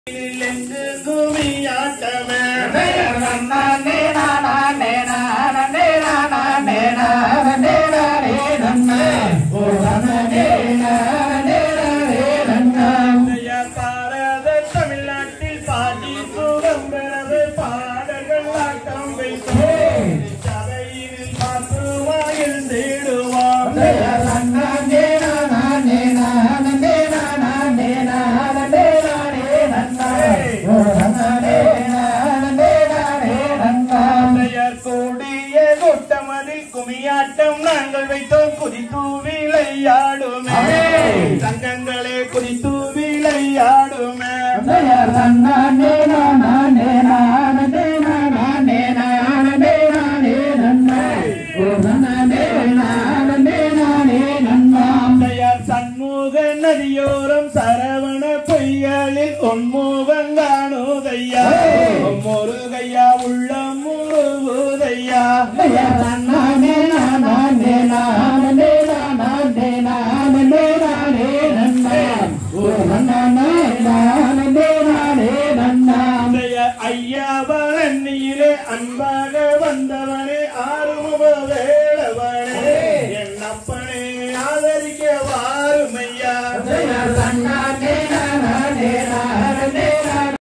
பாரத தமிழ்நாட்டில் பாடி சுகம் பெறவே பாடல்கள் ஆட்டம் வைத்தோம் சபையில் பாசுவாயில் தேடுவான் பெயர் கூடிய கூட்டமதில் குமியாட்டம் நாங்கள் வைத்தோம் குறித்து விளையாடுமே சங்கங்களே குறித்து விளையாடுமே பெயர் சண்முக நதியோரம் சரவண பொய்களில் ஒன்முகம் காணுதையா முருகையா உள்ள முருகுதையா பெயர் ஐயா பழனியிலே அன்பாக